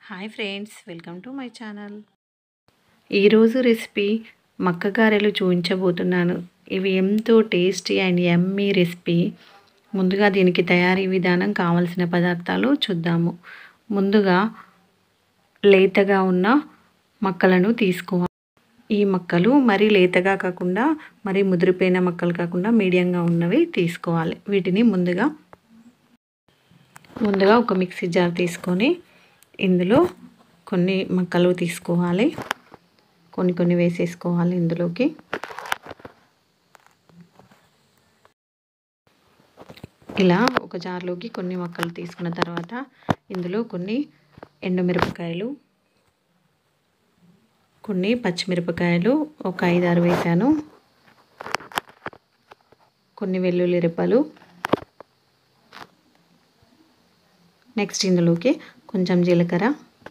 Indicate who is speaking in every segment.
Speaker 1: hi friends welcome to my channel ఈరోజు recipe మక్క గారెలు చూపించబోతున్నాను ఇవి ఎంతో టేస్టీ అండ్ ఎమ్మీ రెసిపీ ముందుగా దీనికి తయారీ విధానం కావలసిన పదార్థాలు చూద్దాము ముందుగా లేతగా ఉన్న మక్కలను తీసుకోవాలి ఈ మక్కలు మరీ లేతగా కాకుండా మరీ ముదిరిపోయిన మక్కలు కాకుండా మీడియంగా ఉన్నవి తీసుకోవాలి వీటిని ముందుగా ముందుగా ఒక మిక్సీ జార్ తీసుకొని ఇందులో కొన్ని మక్కలు తీసుకోవాలి కొన్ని కొన్ని వేసేసుకోవాలి ఇందులోకి ఇలా ఒక జార్లోకి కొన్ని మొక్కలు తీసుకున్న తర్వాత ఇందులో కొన్ని ఎండుమిరపకాయలు కొన్ని పచ్చిమిరపకాయలు ఒక ఐదారు వేసాను కొన్ని వెల్లుల్లి రెప్పలు నెక్స్ట్ ఇందులోకి కొంచెం జీలకర్ర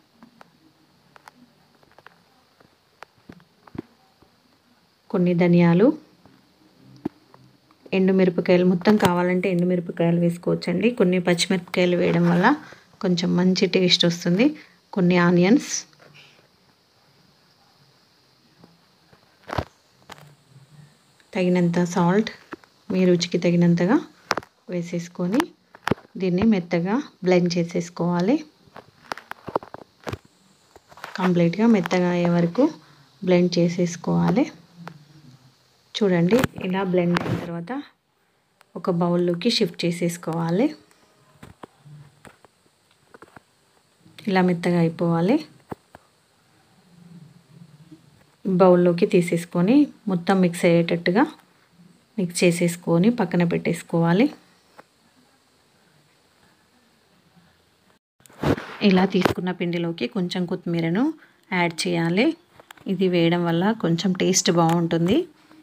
Speaker 1: కొన్ని ధనియాలు ఎండుమిరపకాయలు మొత్తం కావాలంటే ఎండుమిరపకాయలు వేసుకోవచ్చండి కొన్ని పచ్చిమిరపకాయలు వేయడం వల్ల కొంచెం మంచి టేస్ట్ వస్తుంది కొన్ని ఆనియన్స్ తగినంత సాల్ట్ మీ రుచికి తగినంతగా వేసేసుకొని దీన్ని మెత్తగా బ్లెండ్ చేసేసుకోవాలి కంప్లీట్గా మెత్తగా అయ్యే వరకు బ్లెండ్ చేసేసుకోవాలి చూడండి ఇలా బ్లెండ్ అయిన తర్వాత ఒక బౌల్లోకి షిఫ్ట్ చేసేసుకోవాలి ఇలా మెత్తగా అయిపోవాలి బౌల్లోకి తీసేసుకొని మొత్తం మిక్స్ అయ్యేటట్టుగా మిక్స్ చేసేసుకొని పక్కన పెట్టేసుకోవాలి ఇలా తీసుకున్న పిండిలోకి కొంచెం కొత్తిమీరను యాడ్ చేయాలి ఇది వేయడం వల్ల కొంచెం టేస్ట్ బాగుంటుంది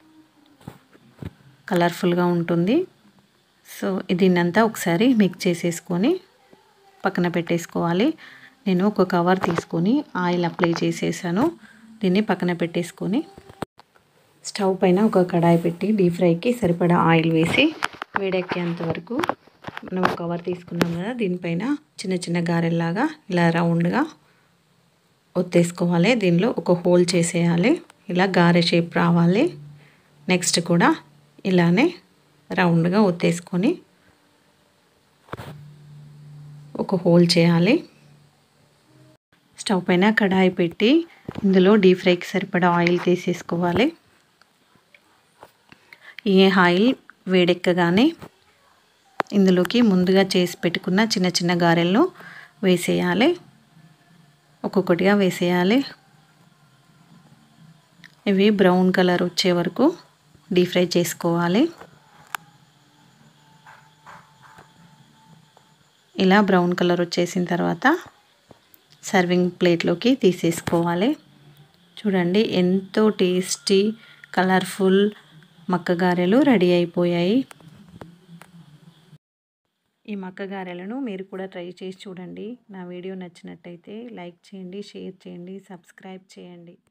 Speaker 1: కలర్ఫుల్గా ఉంటుంది సో దీన్నంతా ఒకసారి మిక్స్ చేసేసుకొని పక్కన పెట్టేసుకోవాలి నేను ఒక కవర్ తీసుకొని ఆయిల్ అప్లై చేసేసాను దీన్ని పక్కన పెట్టేసుకొని స్టవ్ పైన ఒక కడాయి పెట్టి డీప్ ఫ్రైకి సరిపడా ఆయిల్ వేసి వేడెక్కేంత వరకు మనం కవర్ తీసుకున్నాం కదా దీనిపైన చిన్న చిన్న గారెల్లాగా ఇలా రౌండ్గా ఒత్తేసుకోవాలి దీనిలో ఒక హోల్ చేసేయాలి ఇలా గారె షేప్ రావాలి నెక్స్ట్ కూడా ఇలానే రౌండ్గా ఒత్తేసుకొని ఒక హోల్ చేయాలి స్టవ్ పైన కడాయి పెట్టి ఇందులో డీప్ ఫ్రైకి సరిపడా ఆయిల్ తీసేసుకోవాలి ఈ ఆయిల్ వేడెక్కగానే ఇందులోకి ముందుగా చేసి పెట్టుకున్న చిన్న చిన్న గారెలను వేసేయాలి ఒక్కొక్కటిగా వేసేయాలి ఇవి బ్రౌన్ కలర్ వచ్చే వరకు డీప్ ఫ్రై చేసుకోవాలి ఇలా బ్రౌన్ కలర్ వచ్చేసిన తర్వాత సర్వింగ్ ప్లేట్లోకి తీసేసుకోవాలి చూడండి ఎంతో టేస్టీ కలర్ఫుల్ మక్క గారెలు రెడీ అయిపోయాయి ఈ మక్క గారెలను మీరు కూడా ట్రై చేసి చూడండి నా వీడియో నచ్చినట్టయితే లైక్ చేయండి షేర్ చేయండి సబ్స్క్రైబ్ చేయండి